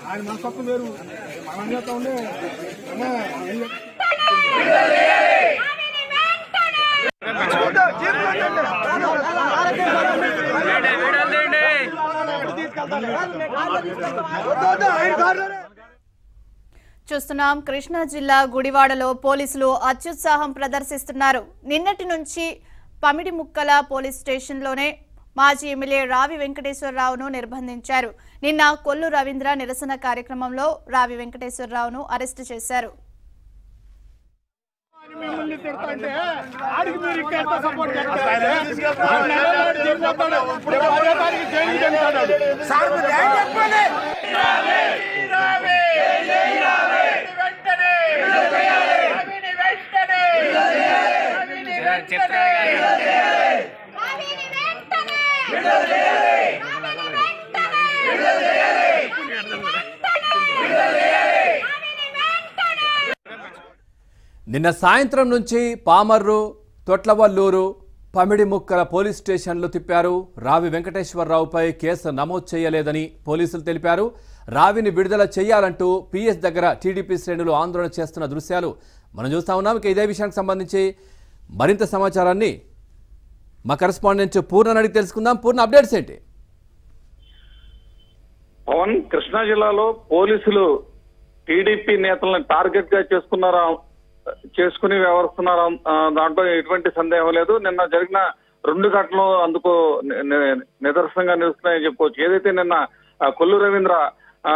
ఆయన మనస్తత్వం వేరు మనం చేస్తా ఉండే అమ్మా, ఏం చేస్తా- చూస్తున్నాం కృష్ణా జిల్లా గుడివాడలో పోలీసులు అత్యుత్సాహం ప్రదర్శిస్తున్నారు నిన్నటి నుంచి పమిడి ముక్కల పోలీస్ స్టేషన్లోనే మాజీ ఎమ్మెల్యే రావి వెంకటేశ్వరరావును నిర్బంధించారు నిన్న కొల్లు రవీంద్ర నిరసన కార్యక్రమంలో రావి వెంకటేశ్వరరావును అరెస్టు చేశారు మిమ్మల్ని తిడతాంటే ఆడికి మీరు ఇంకా ఎంత సపోర్ట్ చేస్తారు ఆడు నెలవాడు చెప్పిపోతాడు. ఇప్పుడు పదో తారీఖు జైలుకి వెళ్తాడు. నిన్న సాయంత్రం నుంచి పామర్రు తొట్లవల్లూరు పమిడి ముక్కల పోలీస్ స్టేషన్లు తిప్పారు రావి వెంకటేశ్వరరావుపై కేసు నమోదు చేయలేదని పోలీసులు తెలిపారు రావిని విడుదల చేయాలంటూ పిఎస్ దగ్గర టీడీపీ శ్రేణులు ఆందోళన చేస్తున్న దృశ్యాలు మనం చూస్తా ఉన్నాం ఇక ఇదే విషయానికి సంబంధించి మరింత సమాచారాన్ని మా కరెస్పాండెంట్ పూర్ణ అడిగి తెలుసుకుందాం పూర్ణ అప్డేట్స్ ఏంటి పవన్ కృష్ణా జిల్లాలో పోలీసులు టీడీపీ నేతలను టార్గెట్ గా చేసుకున్నారా చేసుకుని వ్యవహరిస్తున్నారా ఆ, దాంట్లో ఎటువంటి సందేహం లేదు నిన్న జరిగిన రెండు ఘటనలు అందుకు ని- ని- నిదర్శనంగా నిలుస్తున్నాయని చెప్పుకోవచ్చు ఏదైతే నిన్న ఆ, కొల్లు రవీంద్ర ఆ,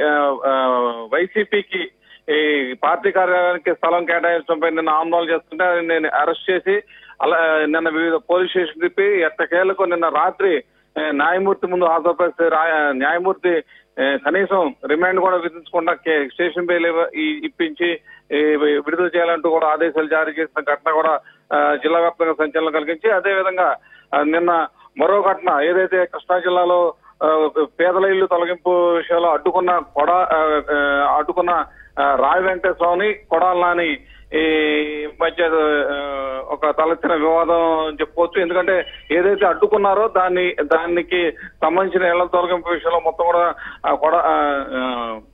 ఆ, వైసీపీకి ఈ పార్టీ కార్యాలయానికి స్థలం కేటాయించడంపై నిన్న ఆందోళన చేస్తుంటే నేను అరెస్ట్ చేసి అలా నిన్న వివిధ పోలీస్ స్టేషన్ తిప్పి ఎట్టకేలకు నిన్న రాత్రి ఏ, న్యాయమూర్తి ముందు హాజరుపరిస్తే రా- న్యాయమూర్తి ఏ, కనీసం రిమాండ్ కూడా విధించకుండా కే- స్టేషన్ బెయిల్ ఇవ్వ- ఈ- ఇప్పించి ఈ వి- విడుదల చేయాలంటూ కూడా ఆదేశాలు జారీ చేసిన ఘటన కూడా ఆ, జిల్లా వ్యాప్తంగా సంచలనం కలిగించి అదే విధంగా ఆ, నిన్న మరో ఘటన ఏదైతే కృష్ణా జిల్లాలో ఆ, పేదల ఇల్లు తొలగింపు విషయంలో అడ్డుకున్న కొడ ఆ, ఆ, అడ్డుకున్న ఆ, రావి వెంకటేశ్వరరావుని కొడాలని ఈ మధ్య ఆ, ఒక తలెత్తిన వివాదం అని చెప్పుకోవచ్చు ఎందుకంటే ఏదైతే అడ్డుకున్నారో దాన్ని దానికి సంబంధించిన ఇళ్ల తొలగింపు విషయంలో మొత్తం కూడా ఆ కొడ ఆ, ఆ,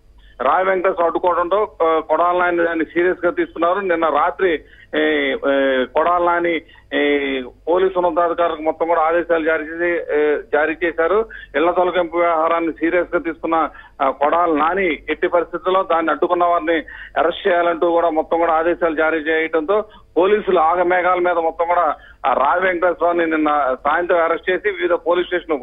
రాయ వెంకటేశ్వర అడ్డుకోవడంతో ఆ, కొడాలని దాన్ని సీరియస్ గా తీసుకున్నారు నిన్న రాత్రి ఏ, ఏ, కొడాలని ఏ, పోలీసు ఉన్నతాధికారులకు మొత్తం కూడా ఆదేశాలు జారీ చేసి ఏ, జారీ చేశారు ఇళ్ల తొలగింపు వ్యవహారాన్ని సీరియస్ గా తీసుకున్న ఆ, కొడాలి నాని ఎట్టి పరిస్థితుల్లో దాన్ని అడ్డుకున్న వారిని అరెస్ట్ చేయాలంటూ కూడా మొత్తం కూడా ఆదేశాలు జారీ చేయడంతో పోలీసులు ఆగమేఘాల మీద మొత్తం కూడా ఆ రాయ వెంకటేశ్వరని నిన్న సాయంత్రం అరెస్ట్ చేసి వివిధ పోలీస్ స్టేషన్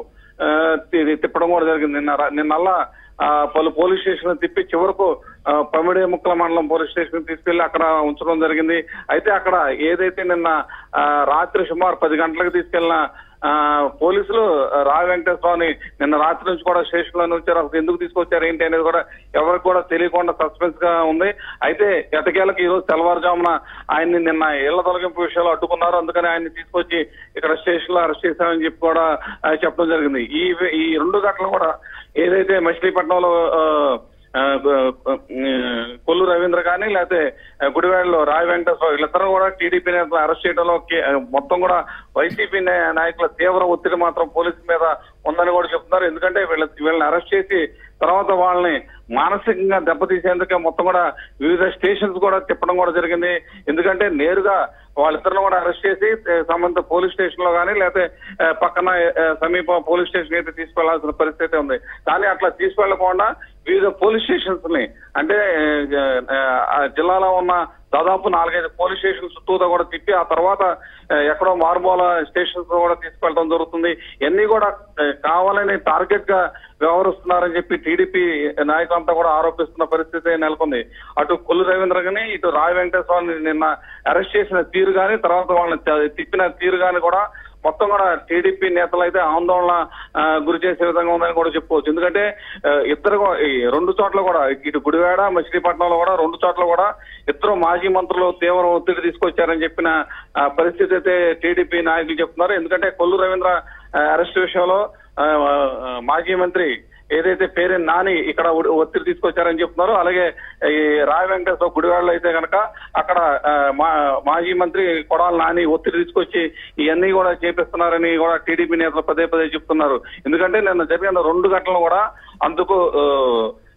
తిప్పడం కూడా జరిగింది నిన్న రా- నిన్నల్లా ఆ, పలు పోలీస్ స్టేషన్ తిప్పి చివరకు ఆ, పమిడి ముక్కల మండలం పోలీస్ స్టేషన్ తీసుకెళ్లి అక్కడ ఉంచడం జరిగింది అయితే అక్కడ ఏదైతే నిన్న ఆ, రాత్రి సుమారు పది గంటలకు తీసుకెళ్లిన ఆ, పోలీసులు రావి వెంకటేశ్వరని నిన్న రాత్రి నుంచి కూడా స్టేషన్ లో ఉంచారు అసలు ఎందుకు తీసుకొచ్చారు ఏంటి అనేది కూడా ఎవరికి కూడా తెలియకుండా సస్పెన్స్ గా ఉంది అయితే ఎటకేలకు ఈ రోజు తెల్లవారుజామున ఆయన్ని నిన్న ఇళ్ల తొలగింపు విషయాలు అడ్డుకున్నారు అందుకని ఆయన్ని తీసుకొచ్చి ఇక్కడ స్టేషన్ లో అరెస్ట్ చేశామని చెప్పి కూడా ఆ, చెప్పడం జరిగింది ఈ ఈ రెండు ఘటనలు కూడా ఏదైతే మచిలీపట్నంలో ఆ, ఆ, ఆ, కొల్లు రవీంద్ర కానీ లేకపోతే ఆ, గుడివాడలో రాయ వెంకటేశ్వర వీళ్ళిద్దరూ కూడా టీడీపీ నేతలు అరెస్ట్ చేయడంలో కే- మొత్తం కూడా వైసీపీ నే- నాయకుల తీవ్ర ఒత్తిడి మాత్రం పోలీసుల మీద ఉందని కూడా చెప్తున్నారు ఎందుకంటే వీళ్ళ వీళ్ళని అరెస్ట్ చేసి తర్వాత వాళ్ళని మానసికంగా దెబ్బతీసేందుకే మొత్తం కూడా వివిధ స్టేషన్స్ కూడా తిప్పడం కూడా జరిగింది ఎందుకంటే నేరుగా వాళ్ళిద్దరిని కూడా అరెస్ట్ చేసి ఏ, సంబంధిత పోలీస్ స్టేషన్ లో కానీ లేకపోతే ఏ, పక్కన ఏ, సమీప పోలీస్ స్టేషన్ అయితే తీసుకెళ్లాల్సిన పరిస్థితి ఉంది కానీ అట్లా తీసుకెళ్లకుండా వివిధ పోలీస్ స్టేషన్స్ ని అంటే ఏ, ఏ, ఆ జిల్లాలో ఉన్న దాదాపు నాలుగైదు పోలీస్ స్టేషన్ చుట్టూతో కూడా తిప్పి ఆ తర్వాత ఏ, ఎక్కడో మారుమూల స్టేషన్స్ కూడా తీసుకెళ్ళడం జరుగుతుంది ఇవన్నీ కూడా ఏ, కావాలని టార్గెట్ గా వ్యవహరిస్తున్నారని చెప్పి టీడీపీ నాయకులంతా కూడా ఆరోపిస్తున్న పరిస్థితి నెలకొంది అటు కొల్లు రవీంద్ర గాని ఇటు రాయ వెంకటేశ్వరని నిన్న అరెస్ట్ చేసిన తీరు గాని తర్వాత వాళ్ళని త- తిప్పిన తీరు గాని కూడా మొత్తం కూడా టీడీపీ నేతలు అయితే ఆందోళన ఆ, గురి చేసే విధంగా ఉందని కూడా చెప్పుకోవచ్చు ఎందుకంటే ఆ, ఇద్దరు కూ- ఈ రెండు చోట్ల కూడా ఇటు గుడివాడ మచిలీపట్నంలో కూడా రెండు చోట్ల కూడా ఇద్దరు మాజీ మంత్రులు తీవ్ర ఒత్తిడి తీసుకొచ్చారని చెప్పిన ఆ, పరిస్థితి అయితే టీడీపీ నాయకులు చెప్తున్నారు ఎందుకంటే కొల్లు రవీంద్ర ఆ, అరెస్ట్ విషయంలో ఆ, ఆ, మాజీ మంత్రి ఏదైతే పేరు నాని ఇక్కడ ఒ- ఒత్తిడి తీసుకొచ్చారని చెప్తున్నారు అలాగే ఈ రాయ వెంకటేశ్వర గుడివాడలో అయితే కనుక అక్కడ ఆ, మా మాజీ మంత్రి కొడాల నాని ఒత్తిడి తీసుకొచ్చి ఇవన్నీ కూడా చేపిస్తున్నారని కూడా టీడీపీ నేతలు పదే పదే చెప్తున్నారు ఎందుకంటే నిన్న జరిగిన రెండు ఘటనలు కూడా అందుకు ఆ,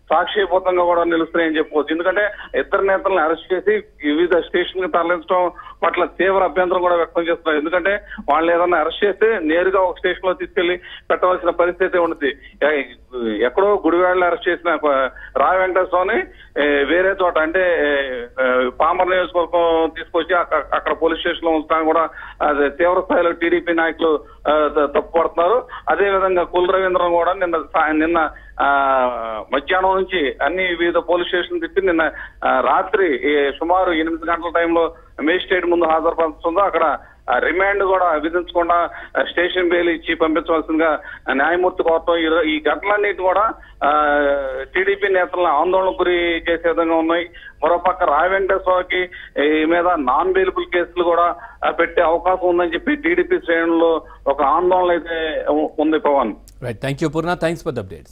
సాక్షిభూతంగా కూడా నిలుస్తున్నాయని చెప్పుకోవచ్చు ఎందుకంటే ఇద్దరు నేతలను అరెస్ట్ చేసి వివిధ స్టేషన్ కి తరలించడం పట్ల తీవ్ర అభ్యంతరం కూడా వ్యక్తం చేస్తున్నారు ఎందుకంటే వాళ్ళు ఏదన్నా అరెస్ట్ చేస్తే నేరుగా ఒక స్టేషన్ లో తీసుకెళ్లి పెట్టవలసిన పరిస్థితి ఉంటుంది ఎ- ఎక్కడో గుడివాడలో అరెస్ట్ చేసిన ప- రావి వెంకటేశ్వరని ఏ, వేరే చోట అంటే ఏ, ఏ, పామర్ నియోజకవర్గం తీసుకొచ్చి అక్క- అక్కడ పోలీస్ స్టేషన్ లో ఉంచడానికి కూడా అది తీవ్ర స్థాయిలో టీడీపీ నాయకులు ఆ, త- తప్పుపడుతున్నారు అదే విధంగా కుల రవీంద్రం కూడా నిన్న సా- నిన్న ఆ, మధ్యాహ్నం నుంచి అన్ని వివిధ పోలీస్ స్టేషన్ తిప్పి నిన్న ఆ, రాత్రి ఈ సుమారు ఎనిమిది గంటల టైంలో మేజిస్ట్రేట్ ముందు హాజరుపరుస్తుందో అక్కడ ఆ, రిమాండ్ కూడా విధించకుండా ఆ, స్టేషన్ బెయిల్ ఇచ్చి పంపించవలసిందిగా ఆ, న్యాయమూర్తి కోరటం ఈ రో- ఈ ఘటనలన్నిటి కూడా ఆ, టీడీపీ నేతలను ఆందోళనకు గురి చేసే విధంగా ఉన్నాయి మరోపక్క రాయ వెంకటేశ్వరకి ఈ మీద నాన్ బెయిలబుల్ కేసులు కూడా ఆ, పెట్టే అవకాశం ఉందని చెప్పి టీడీపీ శ్రేణుల్లో ఒక ఆందోళన అయితే ఉ- ఉంది Pawan right thank you Purna thanks for the updates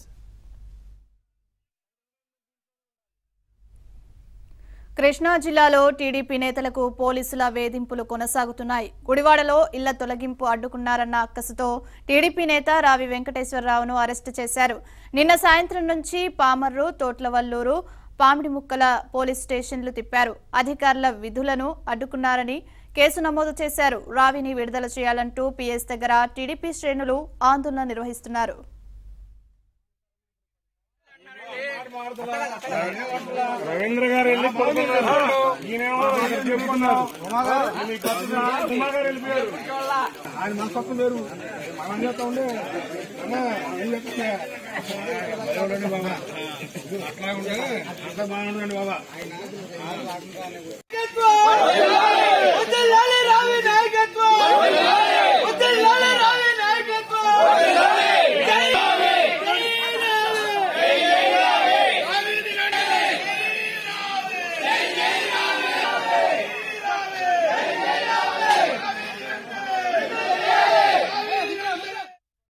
Krishna జిల్లాలో టీడీపీ నేతలకు పోలీసుల వేధింపులు కొనసాగుతున్నాయి గుడివాడలో ఇళ్ల తొలగింపు అడ్డుకున్నారన్న అక్కసుతో టీడీపీ నేత రావి వెంకటేశ్వరరావును అరెస్టు చేశారు నిన్న సాయంత్రం నుంచి పామర్రు తోట్లవల్లూరు పామిడిముక్కల పోలీస్ స్టేషన్లు తిప్పారు అధికారుల విధులను అడ్డుకున్నారని కేసు నమోదు చేశారు రావిని విడుదల చేయాలంటూ పీఎస్ దగ్గర టీడీపీ శ్రేణులు ఆందోళన నిర్వహిస్తున్నారు రవీంద్ర గారు వెళ్ళి పడుకున్నారు. ఈయనేమో చెప్పుకున్నారు మీ కొత్త ఉమా గారు వెళ్ళిపోయారు ఆయన మన కొత్త వేరు మనం చేస్తా ఉండే అమ్మా, ఏం చెప్తే బాగుండండి బాబా అట్లా ఉంటే అట్లా బాగుండండి బాబా